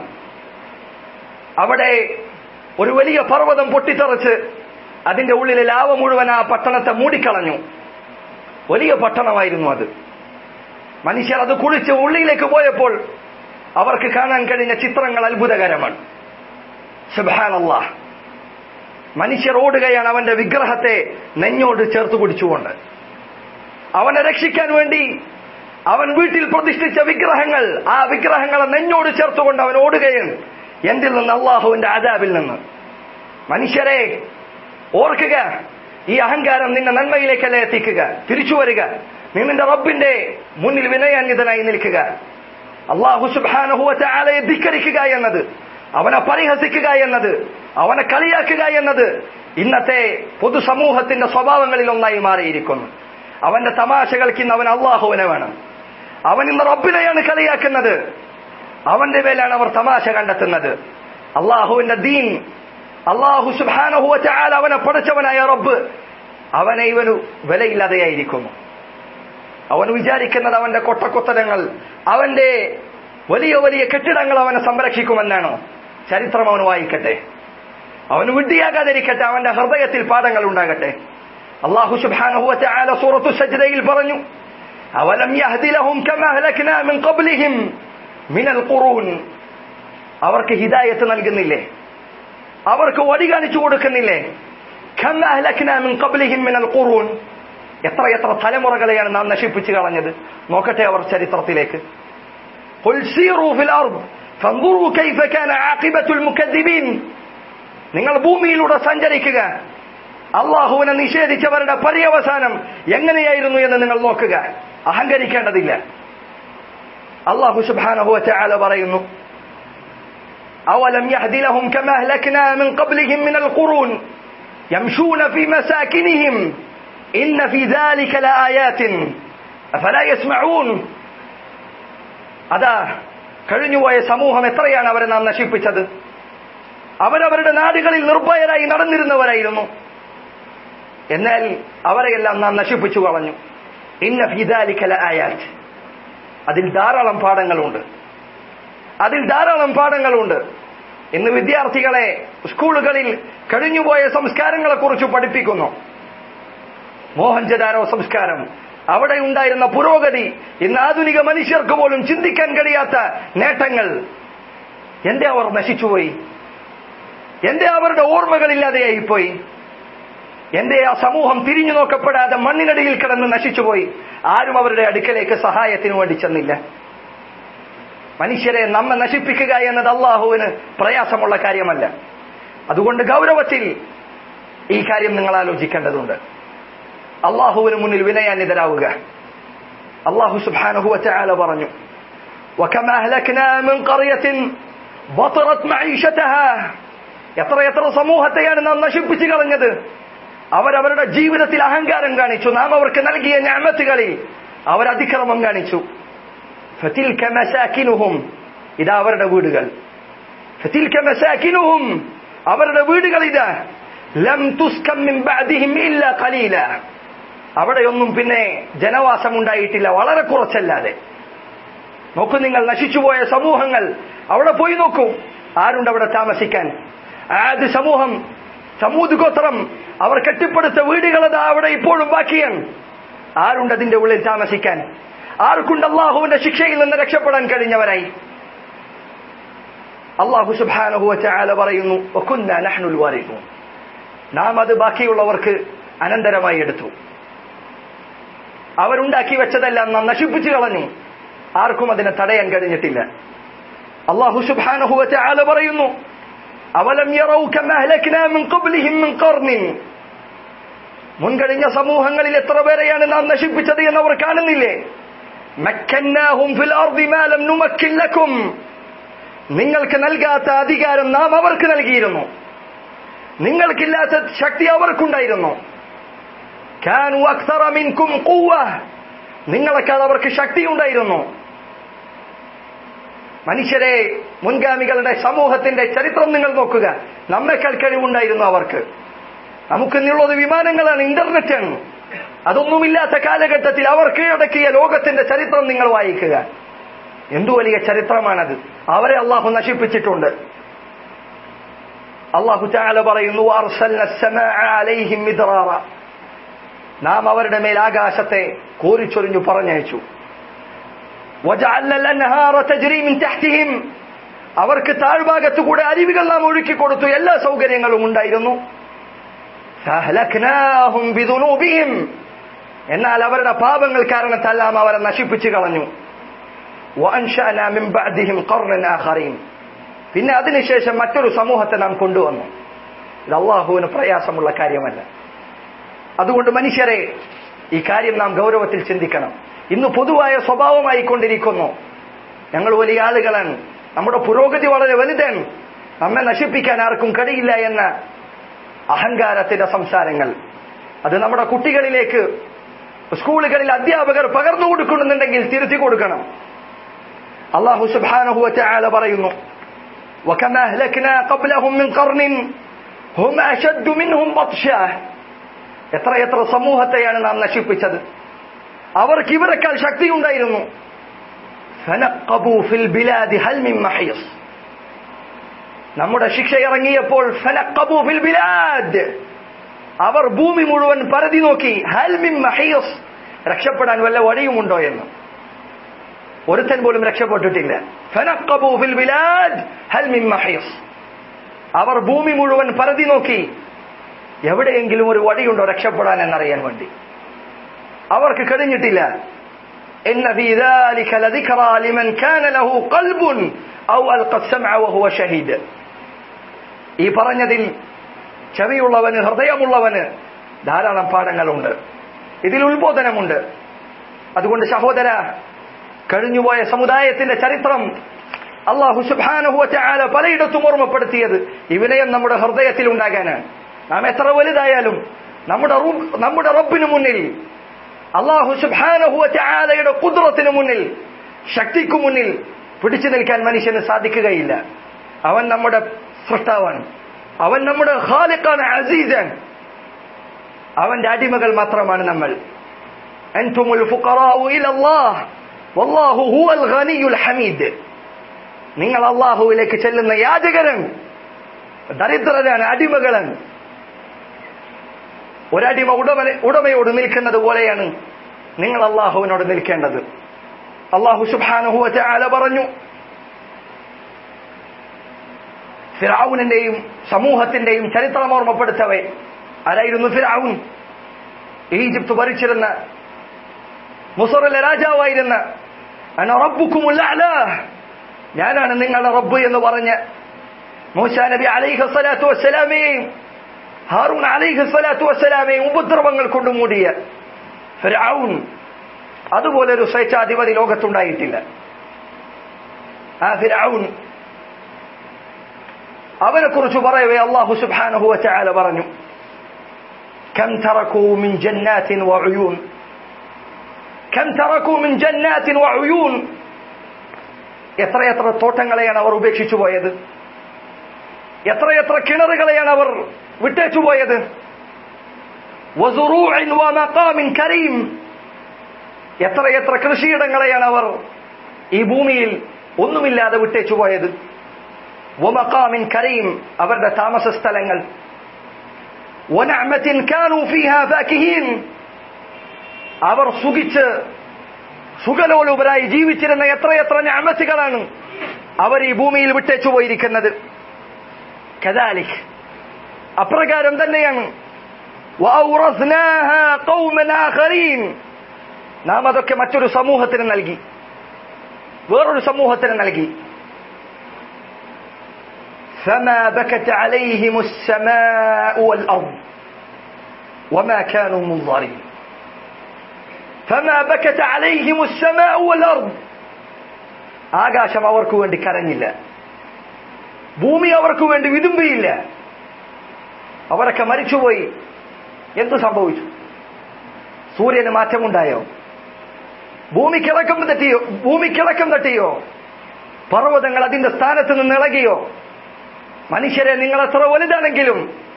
അവിടെ ഒരു വലിയ പർവ്വതം പൊട്ടിത്തെറിച്ച് അതിന്റെ ഉള്ളിലെ ലാവ മുഴുവൻ ആ പട്ടണത്തെ മൂടിക്കളഞ്ഞു വലിയ പട്ടണമായിരുന്നു അത് മനുഷ്യർ അത് കുളിച്ച് ഉള്ളിലേക്ക് പോയപ്പോൾ അവർക്ക് കാണാൻ കഴിഞ്ഞ ചിത്രങ്ങൾ അത്ഭുതകരമാണ് സുബാനല്ലാ മനുഷ്യർ ഓടുകയാണ് അവന്റെ വിഗ്രഹത്തെ നെഞ്ഞോട് ചേർത്ത് പിടിച്ചുകൊണ്ട് അവനെ രക്ഷിക്കാൻ വേണ്ടി അവൻ വീട്ടിൽ പ്രതിഷ്ഠിച്ച വിഗ്രഹങ്ങൾ ആ വിഗ്രഹങ്ങളെ നെഞ്ഞോട് ചേർത്തുകൊണ്ട് അവൻ ഓടുകയാണ് എന്തിൽ നിന്ന് അള്ളാഹുവിന്റെ ആദാബിൽ നിന്ന് മനുഷ്യരെ ഓർക്കുക ഈ അഹങ്കാരം നിന്നെ നന്മയിലേക്കല്ല എത്തിക്കുക തിരിച്ചു വരിക നീ നിന്റെ റബ്ബിന്റെ മുന്നിൽ വിനയാന്വിതനായി നിൽക്കുക അള്ളാഹു സുബാനഹുവലയെ ധിക്കരിക്കുക എന്നത് അവനെ പരിഹസിക്കുക എന്നത് അവനെ കളിയാക്കുക എന്നത് ഇന്നത്തെ പൊതുസമൂഹത്തിന്റെ സ്വഭാവങ്ങളിൽ ഒന്നായി മാറിയിരിക്കുന്നു അവന്റെ തമാശകൾക്ക് ഇന്ന് അവൻ അള്ളാഹുവിനെ വേണം അവൻ ഇന്ന് റബ്ബിനെയാണ് കളിയാക്കുന്നത് അവന്റെ മേലാണ് അവർ തമാശ കണ്ടെത്തുന്നത് അള്ളാഹുവിന്റെ ദീൻ അള്ളാഹു സുബാനഹുവ ചാൽ അവനെ പഠിച്ചവനായ റബ്ബ് അവനെ ഇവനു വിലയില്ലാതെയായിരിക്കുന്നു അവൻ വിചാരിക്കുന്നത് അവന്റെ കൊട്ടക്കൊത്തരങ്ങൾ അവന്റെ വലിയ വലിയ കെട്ടിടങ്ങൾ അവനെ സംരക്ഷിക്കുമെന്നാണോ ചരിത്രം അവൻ വായിക്കട്ടെ അവന് വിഡ്ഢിയാകാതിരിക്കട്ടെ അവന്റെ ഹൃദയത്തിൽ പാഠങ്ങൾ ഉണ്ടാകട്ടെ അള്ളാഹു സുബ്ഹാനഹു വതആല സൂറത്തു സജ്ദയിൽ പറഞ്ഞു അവലം യഹ്ദി ലഹും കമാ അഹ്ലക്നാ മിൻ ഖബ്ലിഹിം മിനൽ ഖുറൂൻ അവർക്ക് ഹിദായത്ത് നൽകുന്നില്ലേ അവർക്ക് വഴി കാണിച്ചു കൊടുക്കുന്നില്ലേ കമാ അഹ്ലക്നാ മിൻ ഖബ്ലിഹിം മിനൽ ഖുറൂൻ എത്ര എത്ര തലമുറകളെയാണ് നാം നശിപ്പിച്ചു കളഞ്ഞത് നോക്കട്ടെ അവർ ചരിത്രത്തിലേക്ക് قل سيروا في الأرض فانظروا كيف كان عاقبة المكذبين നിങ്ങൾ ഭൂമിയിലൂടെ സഞ്ചരിക്കുക അള്ളാഹുവിനെ നിഷേധിച്ചവരുടെ പര്യവസാനം എങ്ങനെയായിരുന്നു എന്ന് നിങ്ങൾ നോക്കുക അഹങ്കരിക്കേണ്ടതില്ല അള്ളാഹു സുബ്ഹാനഹു വതആല പറയുന്നു أولم يهد لهم كما أهلكنا من قبلهم من القرون يمشون في مساكنهم إن في ذلك لآيات أفلا يسمعون അതാ കഴിഞ്ഞുപോയ സമൂഹം എത്രയാണ് അവരെ നാം നശിപ്പിച്ചത് അവരവരുടെ നാടുകളിൽ നിർഭയരായി നടന്നിരുന്നവരായിരുന്നു എന്നാൽ അവരെയെല്ലാം നാം നശിപ്പിച്ചു കളഞ്ഞു ഇന്ന ഫിദാലിക്കല ആയാറ്റ് അതിൽ ധാരാളം പാഠങ്ങളുണ്ട് അതിൽ ധാരാളം പാഠങ്ങളുണ്ട് ഇന്ന് വിദ്യാർത്ഥികളെ സ്കൂളുകളിൽ കഴിഞ്ഞുപോയ സംസ്കാരങ്ങളെ കുറിച്ച് പഠിപ്പിക്കുന്നു മോഹൻജദാരോ സംസ്കാരം അവിടെ ഉണ്ടായിരുന്ന പുരോഗതി ഇന്ന് ആധുനിക മനുഷ്യർക്ക് പോലും ചിന്തിക്കാൻ കഴിയാത്ത നേട്ടങ്ങൾ എന്തേ അവർ നശിച്ചുപോയി എന്തേ അവരുടെ ഓർമ്മകളില്ലാതെയായിപ്പോയി എന്തേ ആ സമൂഹം തിരിഞ്ഞു നോക്കപ്പെടാതെ മണ്ണിനടിയിൽ കിടന്ന് നശിച്ചുപോയി ആരും അവരുടെ അടുക്കലേക്ക് സഹായത്തിനു വേണ്ടി ചെന്നില്ല മനുഷ്യരെ നമ്മെ നശിപ്പിക്കുക എന്നത് അള്ളാഹുവിന് പ്രയാസമുള്ള കാര്യമല്ല അതുകൊണ്ട് ഗൗരവത്തിൽ ഈ കാര്യം നിങ്ങൾ ആലോചിക്കേണ്ടതുണ്ട് അള്ളാഹുവിന് മുന്നിൽ വിനയാന്വിതരാവുക അള്ളാഹു സുബ്ഹാനഹു വതആല പറഞ്ഞു وكما أهلكنا من قرية بطرت معيشتها എത്ര എത്ര സമൂഹത്തെയാണ് നാം നശിപ്പിച്ചു കളഞ്ഞത് അവരവരുടെ ജീവിതത്തിൽ അഹങ്കാരം കാണിച്ചു നാം അവർക്ക് നൽകിയ ഞാമത്തുകളിൽ അവർ അതിക്രമം കാണിച്ചു ഫതിൽക മസാകിനുഹും ഇതാ അവരുടെ വീടുകൾ ഫതിൽക മസാകിനുഹും അവരുടെ വീടുകൾ ഇതാ ലം തുസ്കം മിൻ ബഅദിഹിം ഇല്ല ഖലീല അവിടെയൊന്നും പിന്നെ ജനവാസം ഉണ്ടായിട്ടില്ല വളരെ കുറച്ചല്ലാതെ നോക്കൂ നിങ്ങൾ നശിച്ചുപോയ സമൂഹങ്ങൾ അവിടെ പോയി നോക്കൂ ആരുണ്ട് അവിടെ താമസിക്കാൻ ആദ്യ സമൂഹം സമൂത് ഗോത്രം അവർ കെട്ടിപ്പടുത്ത വീടുകളത് അവിടെ ഇപ്പോഴും ബാക്കിയാണ് ആരുണ്ട് അതിന്റെ ഉള്ളിൽ താമസിക്കാൻ ആർക്കുണ്ട് അള്ളാഹുവിന്റെ ശിക്ഷയിൽ നിന്ന് രക്ഷപ്പെടാൻ കഴിഞ്ഞവരായി അള്ളാഹു സുബാനഹു ചാല പറയുന്നു "വകുന്നാ നഹ്നുൽ വാരിഥൂൻ." നാം അത് ബാക്കിയുള്ളവർക്ക് അനന്തരമായി എടുത്തു അവരുണ്ടാക്കി വെച്ചതെല്ലാം നാം നശിപ്പിച്ചു കളഞ്ഞു ആർക്കും അതിനെ തടയാൻ കഴിഞ്ഞിട്ടില്ല അള്ളാഹു സുബ്ഹാനഹു വതആല പറയുന്നു അവലം യറൗ കമാ അഹ്ലക്നാ മിൻ ഖബ്ലിഹിം മിൻ ഖർനിൻ മുൻകഴിഞ്ഞ സമൂഹങ്ങളിൽ എത്ര പേരെയാണ് നാം നശിപ്പിച്ചത് എന്ന് അവർ കാണുന്നില്ലേ മക്കന്നാഹും ഫിൽ അർദി മാ ലം നുമക്കിൻ ലക്കും നിങ്ങൾക്ക് നൽകാത്ത അധികാരം നാം അവർക്ക് നൽകിയിരുന്നു നിങ്ങൾക്കില്ലാത്ത ശക്തി അവർക്കുണ്ടായിരുന്നു കാനു അക്സറ മിൻകും ഖുവ്വ നിങ്ങളെക്കാൾ അവർക്ക് ശക്തി ഉണ്ടായിരുന്നു മനുഷ്യരെ മുൻഗാമികളുടെ സമൂഹത്തിന്റെ ചരിത്രം നിങ്ങൾ നോക്കുക നമ്മെക്കാൾ കഴിവുണ്ടായിരുന്നു അവർക്ക് നമുക്കിന്നുള്ളത് വിമാനങ്ങളാണ് ഇന്റർനെറ്റാണ് അതൊന്നുമില്ലാത്ത കാലഘട്ടത്തിൽ അവർ കീഴടക്കിയ ലോകത്തിന്റെ ചരിത്രം നിങ്ങൾ വായിക്കുക എന്തു വലിയ ചരിത്രമാണത് അവരെ അള്ളാഹു നശിപ്പിച്ചിട്ടുണ്ട് അള്ളാഹു ചാല പറയുന്നു "വഅർസൽന السماء عليهم مدرارا." നാം അവരുടെ മേൽ ആകാശത്തെ കോരിച്ചൊരിഞ്ഞു പറഞ്ഞയച്ചു وجعلنا الأنهار تجري من تحتهم അവർക്ക് താഴ്ഭാഗത്തുകൂടെ അരുവികൾ നാം ഒഴുക്കി കൊടുത്തു എല്ലാ സൗകര്യങ്ങളും ഉണ്ടായിരുന്നു فأهلكناهم بذنوبهم എന്നാൽ അവരുടെ പാപങ്ങൾ കാരണത്താൽ നാം അവരെ നശിപ്പിച്ചു കളഞ്ഞു وأنشأنا من بعدهم قرنا آخرين പിന്നെ അതിനുശേഷം മറ്റൊരു സമൂഹത്തെ നാം കൊണ്ടുവന്നു ഇത് അള്ളാഹുവിന് പ്രയാസമുള്ള കാര്യമല്ല അതുകൊണ്ട് മനുഷ്യരെ ഈ കാര്യം നാം ഗൗരവത്തിൽ ചിന്തിക്കണം ഇന്ന് പൊതുവായ സ്വഭാവമായി കൊണ്ടിരിക്കുന്നു ഞങ്ങൾ വലിയ ആളുകളാണ് നമ്മുടെ പുരോഗതി വളരെ വലുതാണ് നമ്മെ നശിപ്പിക്കാൻ ആർക്കും കഴിയില്ല എന്ന അഹങ്കാരത്തിന്റെ സംസാരങ്ങൾ അത് നമ്മുടെ കുട്ടികളിലേക്ക് സ്കൂളുകളിൽ അധ്യാപകർ പകർന്നു കൊടുക്കുന്നുണ്ടെങ്കിൽ തിരുത്തി കൊടുക്കണം അള്ളാഹു സുബ്ഹാനഹു വതആല പറയുന്നു وكما أهلكنا قبلهم من قرن هم أشد منهم بطشا എത്ര എത്ര സമൂഹത്തെയാണ് നാം നശിപ്പിച്ചത് അവർക്ക് ഇവരെക്കാൾ ശക്തി ഉണ്ടായിരുന്നു فنقبوا في البلاد هل من محيص നമ്മുടെ ശിക്ഷ ഇറങ്ങിയപ്പോൾ فنقبوا في البلاد അവർ ഭൂമി മുഴുവൻ പരതി നോക്കി ഹൽ മിൻ മഹീസ് രക്ഷപ്പെടാൻ വല്ല വഴിയുമുണ്ടോ എന്ന് ഒരുത്തൻ പോലും രക്ഷപ്പെട്ടിട്ടില്ല فنقبوا في البلاد هل من محيص അവർ ഭൂമി മുഴുവൻ പരതി നോക്കി എവിടെയെങ്കിലും ഒരു വഴിയുണ്ടോ രക്ഷപ്പെടാൻ എന്നറിയാൻ വേണ്ടി അവർക്ക് കഴിഞ്ഞിട്ടില്ല إن في ذلك لذكرى لمن كان له قلب أو ألقى السمع وهو شهيد ഈ പറഞ്ഞതിൽ ചെവിയുള്ളവന് ഹൃദയമുള്ളവന് ധാരാളം പാഠങ്ങളുണ്ട് ഇതിൽ ഉത്ബോധനമുണ്ട് അതുകൊണ്ട് സഹോദര കഴിഞ്ഞുപോയ സമുദായത്തിന്റെ ചരിത്രം അള്ളാഹു സുബാനുഹുവല പലയിടത്തും ഓർമ്മപ്പെടുത്തിയത് ഈ വിനയം നമ്മുടെ ഹൃദയത്തിൽ ഉണ്ടാകാനാണ് നാം എത്ര വലുതായാലും നമ്മുടെ റബ്ബ്- നമ്മുടെ റബ്ബിന് മുന്നിൽ അള്ളാഹു സുബാനുഹുവലയുടെ കുദ്രത്തിന് മുന്നിൽ ശക്തിക്കു മുന്നിൽ പിടിച്ചു നിൽക്കാൻ മനുഷ്യന് സാധിക്കുകയില്ല അവൻ നമ്മുടെ സൃഷ്ടാവാണ് അവൻ നമ്മുടെ ഖാലിഖാണ് അസീസൻ അവന്റെ അടിമകൾ മാത്രമാണ് നമ്മൾ അൻതുമുൽ ഫുഖറാഉ ഇലല്ലാഹ് വല്ലാഹു ഹുവൽ ഗനിയുൽ ഹമീദ് നിങ്ങൾ അള്ളാഹുവിലേക്ക് ചെല്ലുന്ന യാചകരാണ് ദരിദ്രരാണ് അടിമകളാണ് ഒരടിമ ഉടമ ഉടമയോട് നിൽക്കുന്നത് പോലെയാണ് നിങ്ങൾ അള്ളാഹുവിനോട് നിൽക്കേണ്ടത് അള്ളാഹു സുബാനുഹുവ ആല പറഞ്ഞു ഫിറാവുനിന്റെയും സമൂഹത്തിന്റെയും ചരിത്രം ഓർമ്മപ്പെടുത്തവേ ആരായിരുന്നു ഫിറാവുൻ ഈജിപ്ത് ഭരിച്ചിരുന്ന മുസറിലെ രാജാവായിരുന്ന അന റബ്ബുക്കുമുല്ല ഞാനാണ് നിങ്ങളുടെ റബ്ബ് എന്ന് പറഞ്ഞ് മൂസാ നബി അലൈഹി സ്വലാത്തു വസ്സലാമയെയും ഹാറൂൺ അലൈഹി സ്വലാത്തു വസ്സലാമയെയും ഉപദ്രവങ്ങൾ കൊണ്ട് മൂടിയ ഫിർഔൻ അതുപോലെ ഒരു സ്വേച്ഛാധിപതി ലോകത്തുണ്ടായിട്ടില്ല ആ ഫിർഔൻ അവനെ കുറിച്ച് പറയവേ അള്ളാഹു സുബ്ഹാനഹു വതആല പറഞ്ഞു كم تركوا من جنات وعيون كم تركوا من جنات وعيون എത്രയെത്ര തോട്ടങ്ങളെയാണ് അവർ ഉപേക്ഷിച്ചു പോയത് എത്രയെത്ര കിണറുകളെയാണ് അവർ വിട്ടേച്ചു പോയത് وزروع ومقام كريم എത്രയെത്ര കൃഷിയിടങ്ങളെയാണ് അവർ ഈ ഭൂമിയിൽ ഒന്നുമില്ലാതെ വിട്ടേച്ചു പോയത് ومقام كريم അവരുടെ താമസ സ്ഥലങ്ങൾ ونعمة كانوا فيها فاكهين അവർ സുഖിച്ച് സുഖലോലുപരായി ജീവിച്ചിരുന്ന എത്രയെത്ര ഞാമത്തുകളാണ് അവർ ഈ ഭൂമിയിൽ വിട്ടേച്ചു പോയിരിക്കുന്നത് കദാലിക് അപ്രകാരം തന്നെയാണ് وأورثناها قوما آخرين നാം അതൊക്കെ മറ്റൊരു സമൂഹത്തിന് നൽകി വേറൊരു സമൂഹത്തിന് നൽകി فما بكت عليهم السماء والأرض وما كانوا منظرين فما بكت عليهم السماء والأرض ആകാശം അവർക്ക് വേണ്ടി കരഞ്ഞില്ല ഭൂമി അവർക്ക് വേണ്ടി വിതുമ്പിയില്ല അവരൊക്കെ മരിച്ചുപോയി എന്തു സംഭവിച്ചു സൂര്യന് മാറ്റമുണ്ടായോ ഭൂമി കിഴക്കം തട്ടിയോ ഭൂമി കിഴക്കം തട്ടിയോ പർവ്വതങ്ങൾ അതിന്റെ സ്ഥാനത്ത് നിന്ന് ഇളകിയോ മനുഷ്യരെ നിങ്ങൾ എത്ര വലുതാണെങ്കിലും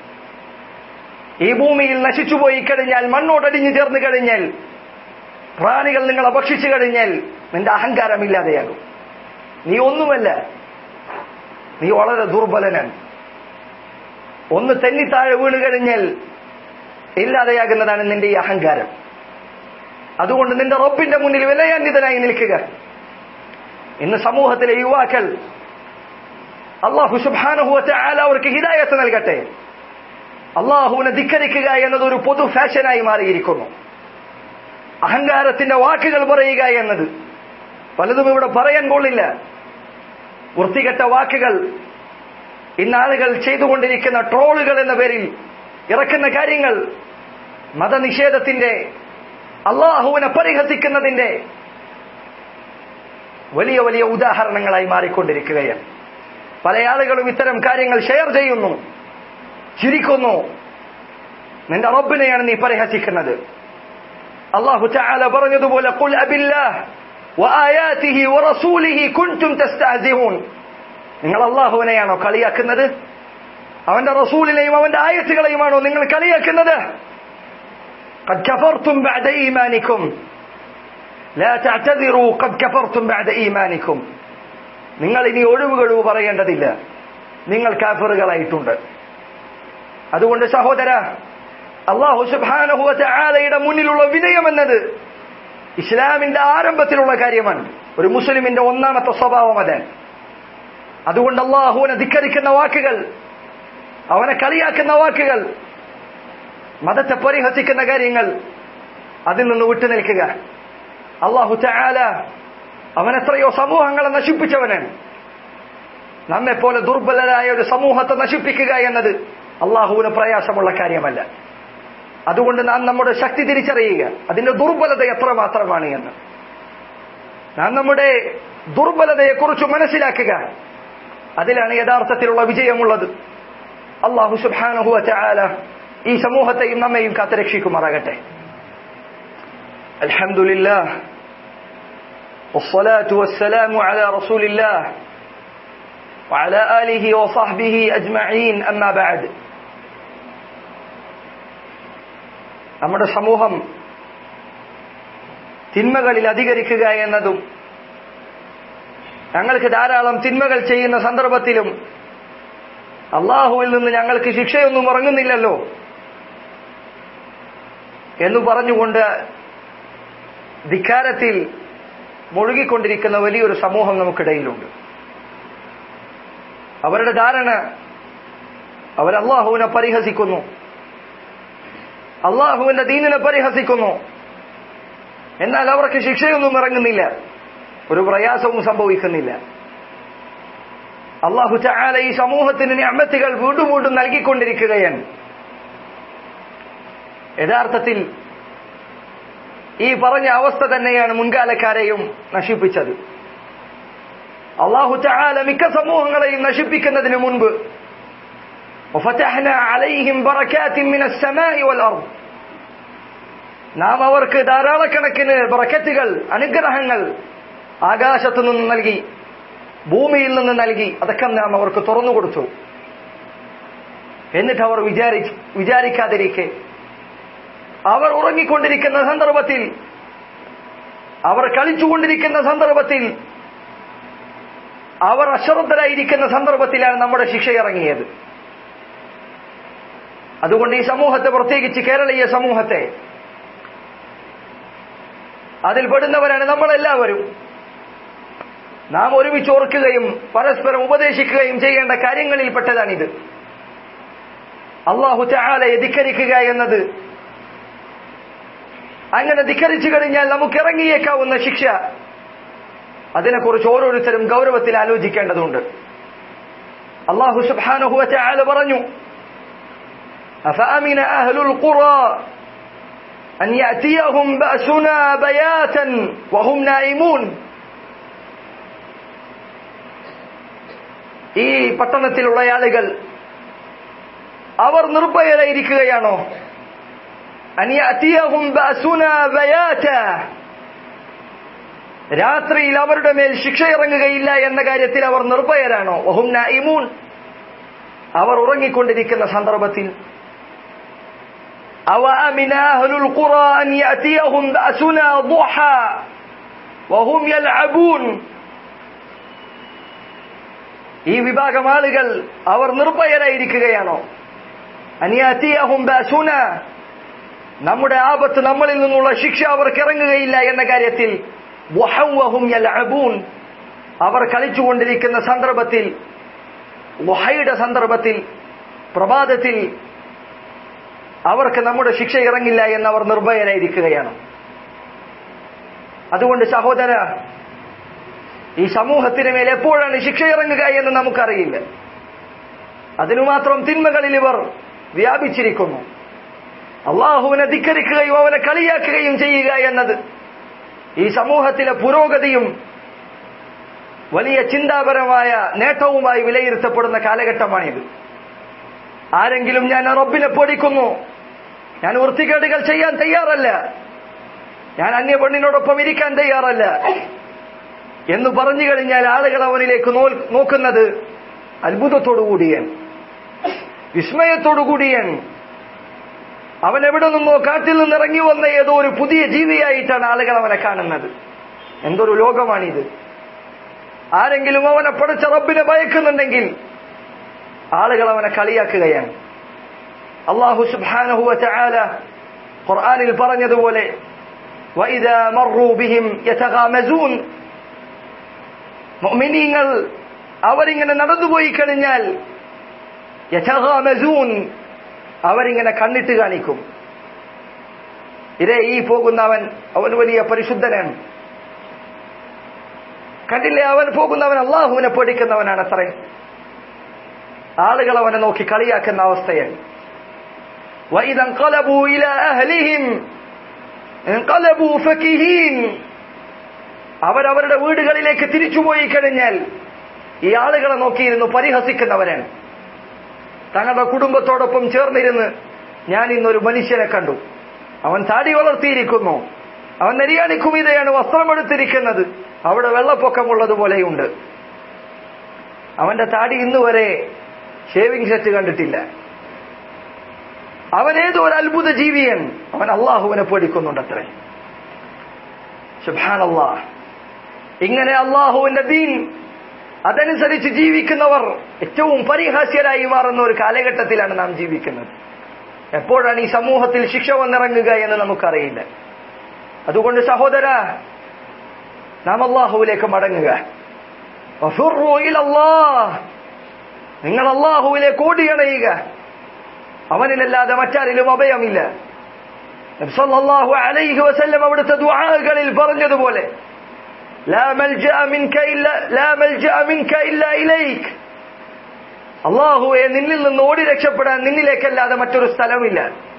ഈ ഭൂമിയിൽ നശിച്ചുപോയി കഴിഞ്ഞാൽ മണ്ണോടടിഞ്ഞു ചേർന്ന് കഴിഞ്ഞാൽ പ്രാണികൾ നിങ്ങളെ ഭക്ഷിച്ചു കഴിഞ്ഞാൽ നിന്റെ അഹങ്കാരമില്ലാതെയാകും നീ ഒന്നുമല്ല നീ വളരെ ദുർബലനാണ് ഒന്ന് തെന്നിത്താഴെ വീണ് കഴിഞ്ഞാൽ ഇല്ലാതെയാകുന്നതാണ് നിന്റെ ഈ അഹങ്കാരം അതുകൊണ്ട് നിന്റെ റബ്ബിന്റെ മുന്നിൽ വിലയാന്വിതനായി നിൽക്കുക ഇന്ന് സമൂഹത്തിലെ യുവാക്കൾ അള്ളാഹു സുബാനുഹുവത്തെ ആല അവർക്ക് ഹിദായത്ത് നൽകട്ടെ അള്ളാഹുവിനെ ധിക്കരിക്കുക എന്നത് ഒരു പൊതു ഫാഷനായി മാറിയിരിക്കുന്നു അഹങ്കാരത്തിന്റെ വാക്കുകൾ പറയുക എന്നത് പലതും ഇവിടെ പറയാൻ കൊള്ളില്ല വൃത്തികെട്ട വാക്കുകൾ ഇന്നാളുകൾ ചെയ്തുകൊണ്ടിരിക്കുന്ന ട്രോളുകൾ എന്ന പേരിൽ ഇറക്കുന്ന കാര്യങ്ങൾ മതനിഷേധത്തിന്റെ അള്ളാഹുവിനെ പരിഹസിക്കുന്നതിന്റെ വലിയ വലിയ ഉദാഹരണങ്ങളായി മാറിക്കൊണ്ടിരിക്കുകയാണ് പല ആളുകളും ഇത്തരം കാര്യങ്ങൾ ഷെയർ ചെയ്യുന്നു ചിരിക്കുന്നു നിന്റെ റബ്ബിനെയാണ് നീ പരിഹസിക്കുന്നത് അള്ളാഹു ചാല പറഞ്ഞതുപോലെ ഖുൽ അബില്ലാഹ് വആയാതിഹി വറസൂലിഹി കുൻതും തസ്തഹ്സിഊൻ നിങ്ങൾ അള്ളാഹുവിനെയാണോ കളിയാക്കുന്നത് അവന്റെ റസൂലിനെയും അവന്റെ ആയത്തുകളെയുമാണോ നിങ്ങൾ കളിയാക്കുന്നത് قد كفرتم بعد إيمانكم لا تعتذروا قد كفرتم بعد إيمانكم നിങ്ങൾ ഇനി ഒഴിവുകഴിവ് പറയേണ്ടതില്ല നിങ്ങൾ കാഫറുകളായിട്ടുണ്ട് അതുകൊണ്ട് സഹോദര അള്ളാഹു സുബാനഹുവ ആലയുടെ മുന്നിലുള്ള വിനയം എന്നത് ഇസ്ലാമിന്റെ ആരംഭത്തിലുള്ള കാര്യമാണ് ഒരു മുസ്ലിമിന്റെ ഒന്നാമത്തെ സ്വഭാവം അതെ അതുകൊണ്ട് അള്ളാഹുവിനെ ധിക്കരിക്കുന്ന വാക്കുകൾ അവനെ കളിയാക്കുന്ന വാക്കുകൾ മതത്തെ പരിഹസിക്കുന്ന കാര്യങ്ങൾ അതിൽ നിന്ന് വിട്ടുനിൽക്കുക അള്ളാഹു ചാല അവൻ എത്രയോ സമൂഹങ്ങളെ നശിപ്പിച്ചവനാണ് നമ്മെ പോലെ ദുർബലരായ ഒരു സമൂഹത്തെ നശിപ്പിക്കുക എന്നത് അള്ളാഹുവിന് പ്രയാസമുള്ള കാര്യമല്ല അതുകൊണ്ട് നാം നമ്മുടെ ശക്തി തിരിച്ചറിയുക അതിന്റെ ദുർബലത എത്രമാത്രമാണ് എന്ന് നാം നമ്മുടെ ദുർബലതയെക്കുറിച്ച് മനസ്സിലാക്കുക അതിലാണ് യഥാർത്ഥത്തിലുള്ള വിജയമുള്ളത് അള്ളാഹു സുബാനുഹുവ ചാല ഈ സമൂഹത്തെയും നമ്മയും കാത്തുരക്ഷിക്കുമാറാകട്ടെ അൽഹംദുലില്ലാ والصلاة والسلام على رسول الله وعلى آله وصحبه أجمعين أما بعد നമ്മുടെ സമൂഹം തിന്മകളിൽ അധികരിക്കുക എന്നതും ഞങ്ങൾക്ക് ധാരാളം തിന്മകൾ ചെയ്യുന്ന സന്ദർഭത്തിലും അള്ളാഹുവിൽ നിന്ന് ഞങ്ങൾക്ക് ശിക്ഷയൊന്നും ഇറങ്ങുന്നില്ലല്ലോ എന്ന് പറഞ്ഞുകൊണ്ട് ധിക്കാരത്തിൽ മുഴുകിക്കൊണ്ടിരിക്കുന്ന വലിയൊരു സമൂഹം നമുക്കിടയിലുണ്ട് അവരുടെ ധാരണ അവർ അള്ളാഹുവിനെ പരിഹസിക്കുന്നു അള്ളാഹുവിന്റെ ദീനിനെ പരിഹസിക്കുന്നു എന്നാൽ അവർക്ക് ശിക്ഷയൊന്നും ഇറങ്ങുന്നില്ല ഒരു പ്രയാസവും സംഭവിക്കുന്നില്ല അള്ളാഹു ചാല ഈ സമൂഹത്തിന് അമ്മത്തുകൾ വീണ്ടും വീണ്ടും നൽകിക്കൊണ്ടിരിക്കുകയാണ് യഥാർത്ഥത്തിൽ ഈ പറഞ്ഞ അവസ്ഥ തന്നെയാണ് മുൻകാലക്കാരെയും നശിപ്പിച്ചത് അള്ളാഹു ചാല മിക്ക സമൂഹങ്ങളെയും നശിപ്പിക്കുന്നതിന് മുൻപ് وفتحنا عليهم بركات من السماء والأرض നാം അവർക്ക് ധാരാളക്കണക്കിന് ബറക്കത്തുകൾ അനുഗ്രഹങ്ങൾ ആകാശത്തു നിന്ന് നൽകി ഭൂമിയിൽ നിന്ന് നൽകി അതൊക്കെ നാം അവർക്ക് തുറന്നു കൊടുത്തു എന്നിട്ട് അവർ വിചാരി വിചാരിക്കാതിരിക്കെ അവർ ഉറങ്ങിക്കൊണ്ടിരിക്കുന്ന സന്ദർഭത്തിൽ അവർ കളിച്ചുകൊണ്ടിരിക്കുന്ന സന്ദർഭത്തിൽ അവർ അശ്രദ്ധരായിരിക്കുന്ന സന്ദർഭത്തിലാണ് നമ്മുടെ ശിക്ഷ ഇറങ്ങിയത് അതുകൊണ്ട് ഈ സമൂഹത്തെ പ്രത്യേകിച്ച് കേരളീയ സമൂഹത്തെ അതിൽ പെടുന്നവരാണ് നമ്മളെല്ലാവരും നാം ഒരുമിച്ച് ഓർക്കുകയും പരസ്പരം ഉപദേശിക്കുകയും ചെയ്യേണ്ട കാര്യങ്ങളിൽപ്പെട്ടതാണിത് അള്ളാഹു ചാലയെ ധിക്കരിക്കുക എന്നത് അങ്ങനെ ധിക്കരിച്ചു കഴിഞ്ഞാൽ നമുക്ക് ഇറങ്ങിയേക്കാവുന്ന ശിക്ഷ അതിനെക്കുറിച്ച് ഓരോരുത്തരും ഗൗരവത്തിൽ ആലോചിക്കേണ്ടതുണ്ട് അള്ളാഹു സുബാനുഹുവ ചാല പറഞ്ഞു أفأمن أهل القرى أن يأتيهم بأسنا بياتا وهم نائمون ഈ പട്ടണത്തിലുള്ള ആളുകൾ അവർ നിർഭയരായിരിക്കുകയാണോ അനിയത്തിയഹും രാത്രിയിൽ അവരുടെ മേൽ ശിക്ഷ ഇറങ്ങുകയില്ല എന്ന കാര്യത്തിൽ അവർ നിർഭയരാണോ ഒഹും നൈമൂൻ അവർ ഉറങ്ങിക്കൊണ്ടിരിക്കുന്ന സന്ദർഭത്തിൽ أوأمن أهل القرى أن يأتيهم بأسنا ضحى وهم يلعبون ഈ വിഭാഗം ആളുകൾ അവർ നിർഭയരായിരിക്കുകയാണോ അനിയാത്തിയഹും ബാസുന നമ്മുടെ ആപത്ത് നമ്മളിൽ നിന്നുള്ള ശിക്ഷ അവർക്ക് ഇറങ്ങുകയില്ല എന്ന കാര്യത്തിൽ വഹവഹും യൽഅബൂൻ അവർ കളിച്ചുകൊണ്ടിരിക്കുന്ന സന്ദർഭത്തിൽ വഹയുടെ സന്ദർഭത്തിൽ പ്രഭാതത്തിൽ അവർക്ക് നമ്മുടെ ശിക്ഷ ഇറങ്ങില്ല എന്ന് അവർ നിർഭയരായിരിക്കുകയാണ് അതുകൊണ്ട് സഹോദര ഈ സമൂഹത്തിന് മേൽ എപ്പോഴാണ് ശിക്ഷ ഇറങ്ങുക എന്ന് നമുക്കറിയില്ല അതിനു മാത്രം തിന്മകളിൽ ഇവർ വ്യാപിച്ചിരിക്കുന്നു അള്ളാഹുവിനെ ധിക്കരിക്കുകയും അവനെ കളിയാക്കുകയും ചെയ്യുക എന്നത് ഈ സമൂഹത്തിലെ പുരോഗതിയും വലിയ ചിന്താപരമായ നേട്ടവുമായി വിലയിരുത്തപ്പെടുന്ന കാലഘട്ടമാണിത് ആരെങ്കിലും ഞാൻ റബ്ബിനെ പൊടിക്കുന്നു ഞാൻ വൃത്തികേടുകൾ ചെയ്യാൻ തയ്യാറല്ല ഞാൻ അന്യ പെണ്ണിനോടൊപ്പം ഇരിക്കാൻ തയ്യാറല്ല എന്ന് പറഞ്ഞു കഴിഞ്ഞാൽ ആളുകൾ അവനിലേക്ക് നോക്കുന്നത് അത്ഭുതത്തോടുകൂടിയൻ വിസ്മയത്തോടുകൂടിയൻ അവൻ എവിടെ നിന്നോ കാട്ടിൽ നിന്ന് ഇറങ്ങി വന്ന ഏതോ ഒരു പുതിയ ജീവിയായിട്ടാണ് ആളുകൾ അവനെ കാണുന്നത് എന്തൊരു ലോകമാണിത് ആരെങ്കിലും അവനെ പഠിച്ച റബ്ബിനെ ഭയക്കുന്നുണ്ടെങ്കിൽ ആളുകൾ അവനെ കളിയാക്കുകയാണ് അള്ളാഹു സുബ്ഹാനഹു വതആല ഖുർആനിൽ പറഞ്ഞതുപോലെ وإذا مروا بهم يتغامزون മുഅ്മിനീങ്ങൾ അവരിങ്ങനെ നടന്നുപോയി കഴിഞ്ഞാൽ യതഗാമസൂൻ അവരിങ്ങനെ കണ്ണിട്ട് കാണിക്കും ഇതേ ഈ പോകുന്നവൻ അവൻ വലിയ പരിശുദ്ധനാണ് കണ്ടില്ലേ അവൻ പോകുന്നവൻ അള്ളാഹുവിനെ പേടിക്കുന്നവനാണ് അത്രേ ആളുകൾ അവനെ നോക്കി കളിയാക്കുന്ന അവസ്ഥയാണ് وإذا انقلبوا إلى أهلهم انقلبوا فكهين അവരവരുടെ വീടുകളിലേക്ക് തിരിച്ചുപോയി കഴിഞ്ഞാൽ ഈ ആളുകളെ നോക്കിയിരുന്നു പരിഹസിക്കുന്നവരാണ് തങ്ങളുടെ കുടുംബത്തോടൊപ്പം ചേർന്നിരുന്ന് ഞാൻ ഇന്നൊരു മനുഷ്യനെ കണ്ടു അവൻ താടി വളർത്തിയിരിക്കുന്നു അവൻ നെരിയാണിക്കും ഇതയാണ് വസ്ത്രമെടുത്തിരിക്കുന്നത് അവിടെ വെള്ളപ്പൊക്കമുള്ളതുപോലെയുണ്ട് അവന്റെ താടി ഇന്ന് വരെ ഷേവിംഗ് സെറ്റ് കണ്ടിട്ടില്ല അവൻ ഏതോ ഒരു അത്ഭുത ജീവിയൻ അവൻ അള്ളാഹുവിനെ പേടിക്കുന്നുണ്ട് അത്രേ സുബാനല്ലാ ഇങ്ങനെ അള്ളാഹുവിന്റെ ദീൻ അതനുസരിച്ച് ജീവിക്കുന്നവർ ഏറ്റവും പരിഹാസ്യരായി മാറുന്ന ഒരു കാലഘട്ടത്തിലാണ് നാം ജീവിക്കുന്നത് എപ്പോഴാണ് ഈ സമൂഹത്തിൽ ശിക്ഷ വന്നിറങ്ങുക എന്ന് നമുക്കറിയില്ല അതുകൊണ്ട് സഹോദര നാം അള്ളാഹുവിലേക്ക് മടങ്ങുക നിങ്ങൾ അള്ളാഹുവിലേക്ക് ഓടിയണയുക അവനിലല്ലാതെ മറ്റാരിലും അഭയമില്ല സല്ലല്ലാഹു അലൈഹി വസല്ലം അവിടുത്തെ ദുആകളിൽ പറഞ്ഞതുപോലെ ലാ മൽജഅ മിൻക ഇല്ല ലാ മൽജഅ മിൻക ഇല്ല ഇലൈക് അള്ളാഹുവെ നിന്നിൽ നിന്ന് ഓടി രക്ഷപ്പെടാൻ നിന്നിലേക്കല്ലാതെ മറ്റൊരു സ്ഥലമില്ല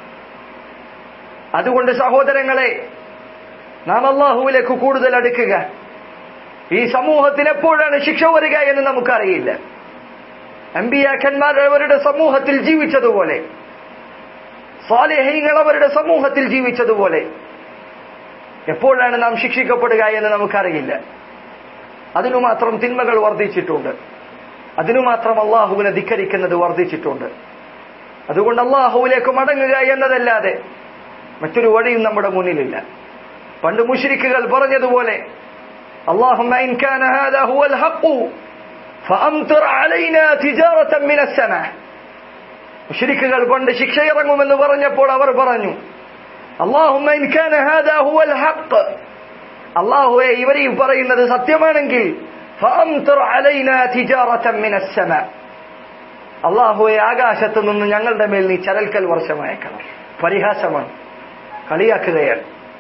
അതുകൊണ്ട് സഹോദരങ്ങളെ നാം അള്ളാഹുവിലേക്ക് കൂടുതൽ അടുക്കുക ഈ സമൂഹത്തിന് എപ്പോഴാണ് ശിക്ഷ വരിക എന്ന് നമുക്കറിയില്ല അമ്പിയാക്കന്മാർ അവരുടെ സമൂഹത്തിൽ ജീവിച്ചതുപോലെ സ്വാലേഹ്യങ്ങൾ അവരുടെ സമൂഹത്തിൽ ജീവിച്ചതുപോലെ എപ്പോഴാണ് നാം ശിക്ഷിക്കപ്പെടുക എന്ന് നമുക്കറിയില്ല അതിനു മാത്രം തിന്മകൾ വർദ്ധിച്ചിട്ടുണ്ട് അതിനു മാത്രം അള്ളാഹുവിനെ ധിക്കരിക്കുന്നത് വർദ്ധിച്ചിട്ടുണ്ട് അതുകൊണ്ട് അള്ളാഹുവിലേക്ക് മടങ്ങുക എന്നതല്ലാതെ മറ്റൊരു വഴിയും നമ്മുടെ മുന്നിലില്ല പണ്ട് മുഷിരിക്കുകൾ പറഞ്ഞതുപോലെ اللهم إن كان هذا هو الحق فأمطر علينا تجارة من السماء മുഷരിക്കുകൾ പണ്ട് ശിക്ഷ ഇറങ്ങുമെന്ന് പറഞ്ഞപ്പോൾ അവർ പറഞ്ഞു അള്ളാഹുമ്മ ഇൻ കാന ഹാദാ ഹുവൽ ഹഖ് അള്ളാഹുവെ ഇവർ ഈ പറയുന്നത് സത്യമാണെങ്കിൽ ഫഅംതിർ അലൈനാ തിജാറതൻ മിനസ് സമാ അള്ളാഹുവെ ആകാശത്ത് നിന്ന് ഞങ്ങളുടെ മേൽ നീ ചരൽക്കൽ വർഷമയക്കണം പരിഹാസമാണ് കളിയാക്കുകയാണ്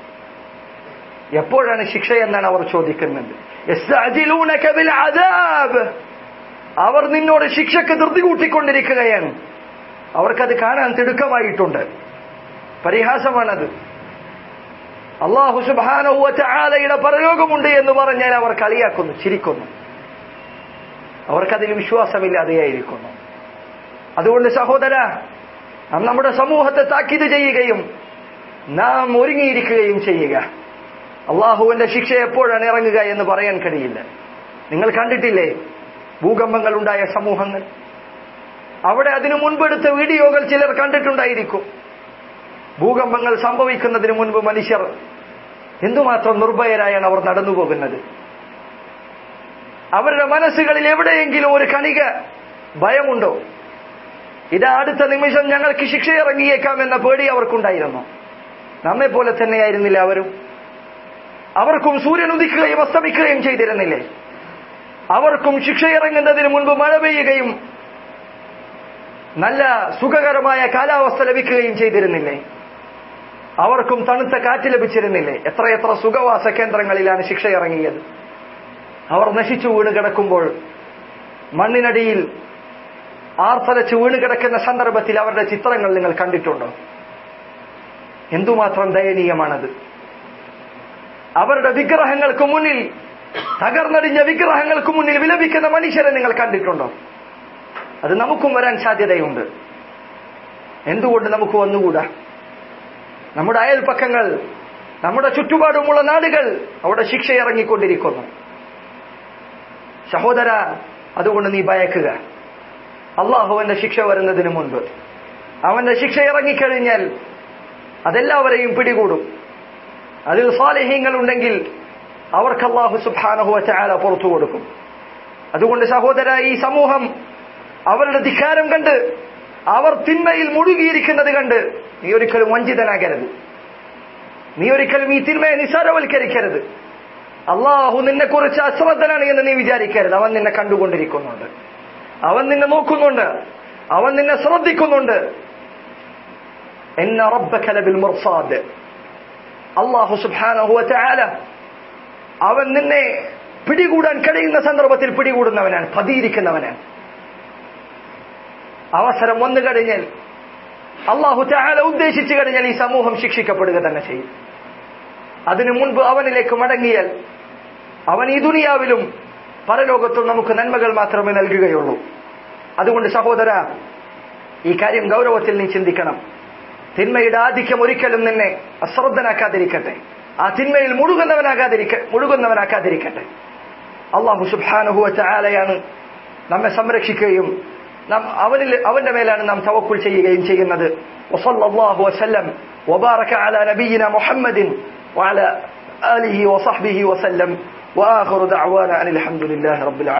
എപ്പോഴാണ് ശിക്ഷ എന്നാണ് അവർ ചോദിക്കുന്നത് യസ്തഅജിലൂനക ബിൽ അദാബ് അവർ നിന്നോട് ശിക്ഷക്ക് ധൃതി കൂട്ടിക്കൊണ്ടിരിക്കുകയാണ് അവർക്കത് കാണാൻ തിടുക്കമായിട്ടുണ്ട് പരിഹാസമാണത് അള്ളാഹു സുബാനയുടെ പരലോകമുണ്ട് എന്ന് പറഞ്ഞാൽ അവർ കളിയാക്കുന്നു ചിരിക്കുന്നു അവർക്കതിൽ വിശ്വാസമില്ലാതെയായിരിക്കുന്നു അതുകൊണ്ട് സഹോദര നാം നമ്മുടെ സമൂഹത്തെ താക്കീത് ചെയ്യുകയും നാം ഒരുങ്ങിയിരിക്കുകയും ചെയ്യുക അള്ളാഹുവിന്റെ ശിക്ഷ എപ്പോഴാണ് ഇറങ്ങുക എന്ന് പറയാൻ കഴിയില്ല നിങ്ങൾ കണ്ടിട്ടില്ലേ ഭൂകമ്പങ്ങൾ ഉണ്ടായ സമൂഹങ്ങൾ അവിടെ അതിനു മുൻപെടുത്ത വീഡിയോകൾ ചിലർ കണ്ടിട്ടുണ്ടായിരിക്കും ഭൂകമ്പങ്ങൾ സംഭവിക്കുന്നതിന് മുൻപ് മനുഷ്യർ എന്തുമാത്രം നിർഭയരായാണ് അവർ നടന്നു പോകുന്നത് അവരുടെ മനസ്സുകളിൽ എവിടെയെങ്കിലും ഒരു കണിക ഭയമുണ്ടോ ഇത് അടുത്ത നിമിഷം ഞങ്ങൾക്ക് ശിക്ഷ ഇറങ്ങിയേക്കാം എന്ന പേടി അവർക്കുണ്ടായിരുന്നു നമ്മെ പോലെ തന്നെയായിരുന്നില്ല അവരും അവർക്കും സൂര്യൻ ഉദിക്കുകയും അസ്തമിക്കുകയും ചെയ്തിരുന്നില്ലേ അവർക്കും ശിക്ഷ ഇറങ്ങുന്നതിന് മുൻപ് മഴ പെയ്യുകയും നല്ല സുഖകരമായ കാലാവസ്ഥ ലഭിക്കുകയും ചെയ്തിരുന്നില്ലേ അവർക്കും തണുത്ത കാറ്റ് ലഭിച്ചിരുന്നില്ലേ എത്രയെത്ര സുഖവാസ കേന്ദ്രങ്ങളിലാണ് ശിക്ഷ ഇറങ്ങിയത് അവർ നശിച്ചു വീണ് കിടക്കുമ്പോൾ മണ്ണിനടിയിൽ ആർത്തലച്ച് വീണ് കിടക്കുന്ന സന്ദർഭത്തിൽ അവരുടെ ചിത്രങ്ങൾ നിങ്ങൾ കണ്ടിട്ടുണ്ടോ എന്തുമാത്രം ദയനീയമാണത് അവരുടെ വിഗ്രഹങ്ങൾക്ക് മുന്നിൽ തകർന്നടിഞ്ഞ വിഗ്രഹങ്ങൾക്ക് മുന്നിൽ വിലപിക്കുന്ന മനുഷ്യരെ നിങ്ങൾ കണ്ടിട്ടുണ്ടോ അത് നമുക്കും വരാൻ സാധ്യതയുണ്ട് എന്തുകൊണ്ട് നമുക്ക് വന്നുകൂടാ നമ്മുടെ അയൽപ്പക്കങ്ങൾ നമ്മുടെ ചുറ്റുപാടുമുള്ള നാടുകൾ അവിടെ ശിക്ഷ ഇറങ്ങിക്കൊണ്ടിരിക്കുന്നു സഹോദര അതുകൊണ്ട് നീ ഭയക്കുക അള്ളാഹുവിന്റെ ശിക്ഷ വരുന്നതിന് മുൻപ് അവന്റെ ശിക്ഷ ഇറങ്ങിക്കഴിഞ്ഞാൽ അതെല്ലാവരെയും പിടികൂടും അതിൽ സ്വാലിഹ്യങ്ങൾ ഉണ്ടെങ്കിൽ അവർക്ക് അള്ളാഹു സുബാനഹുവ ചാല പുറത്തു കൊടുക്കും അതുകൊണ്ട് സഹോദര ഈ സമൂഹം അവരുടെ ധിക്കാരം കണ്ട് അവർ തിന്മയിൽ മുഴുകിയിരിക്കുന്നത് കണ്ട് നീ ഒരിക്കലും വഞ്ചിതനാകരുത് നീ ഒരിക്കലും ഈ തിന്മയെ നിസാരവൽക്കരിക്കരുത് അള്ളാഹു നിന്നെ കുറിച്ച് അശ്രദ്ധനാണ് എന്ന് നീ വിചാരിക്കരുത് അവൻ നിന്നെ കണ്ടുകൊണ്ടിരിക്കുന്നുണ്ട് അവൻ നിന്നെ നോക്കുന്നുണ്ട് അവൻ നിന്നെ ശ്രദ്ധിക്കുന്നുണ്ട് എന്ന റബ്ബക്കലബിൽ മുർസാദ് അള്ളാഹു സുബാനഹുവ ചാല അവൻ നിന്നെ പിടികൂടാൻ കഴിയുന്ന സന്ദർഭത്തിൽ പിടികൂടുന്നവനാണ് പതിയിരിക്കുന്നവനാണ് അവസരം വന്നു കഴിഞ്ഞാൽ അള്ളാഹു ചാല ഉദ്ദേശിച്ചു കഴിഞ്ഞാൽ ഈ സമൂഹം ശിക്ഷിക്കപ്പെടുക തന്നെ ചെയ്യും അതിനു മുൻപ് അവനിലേക്ക് മടങ്ങിയാൽ അവൻ ഈ ദുനിയാവിലും പരലോകത്തും നമുക്ക് നന്മകൾ മാത്രമേ നൽകുകയുള്ളൂ അതുകൊണ്ട് സഹോദര ഈ കാര്യം ഗൗരവത്തിൽ നീ ചിന്തിക്കണം തിന്മയുടെ ആധിക്യം ഒരിക്കലും നിന്നെ അശ്രദ്ധനാക്കാതിരിക്കട്ടെ ആ തിന്മയിൽ മുഴുകുന്നവനാകാതിരിക്ക മുഴുകുന്നവനാക്കാതിരിക്കട്ടെ അള്ളാഹു സുബാനുഹുവ ചാലയാണ് നമ്മെ സംരക്ഷിക്കുകയും നാം അവനിൽ അവന്റെ മേലാണ് നാം തവക്കുൽ ചെയ്യുകയും ചെയ്യുന്നത് വസല്ലല്ലാഹു വസല്ലം وبارك على نبينا محمد وعلى آله وصحبه وسلم وآخر دعوانا أن الحمد لله رب العالمين